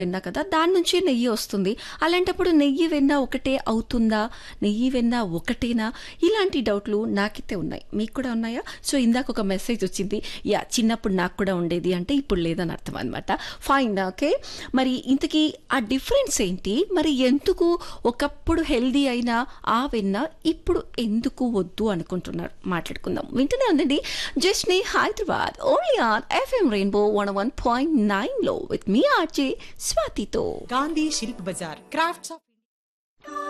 వెన్న కదా దాని నుంచి నెయ్యి వస్తుంది అలాంటప్పుడు నెయ్యి వెన్న ఒకటే అవుతుందా నెయ్యి వెన్న ఒకటేనా ఇలాంటి డౌట్లు నాకైతే ఉన్నాయి మీకు కూడా ఉన్నాయా సో ఇందాక ఒక మెసేజ్ వచ్చింది యా చిన్నప్పుడు నాకు కూడా ఉండేది అంటే ఇప్పుడు లేదని అర్థం అనమాట ఫైన్ ఓకే మరి ఇంతకీ ఆ డిఫరెన్స్ ఏంటి మరి ఎందుకు ఒకప్పుడు హెల్దీ అయిన ఆ వెన్న ఇప్పుడు ఎందుకు వద్దు అనుకుంటున్నారు మాట్లాడుకుందాం వింటూనే ఉందండి జస్ట్ నీ Hyderabad only on FM rainbow one one point నైన్లో విత్ మీ ఆర్జే స్వాతితో Gandhi Shilp bazaar crafts of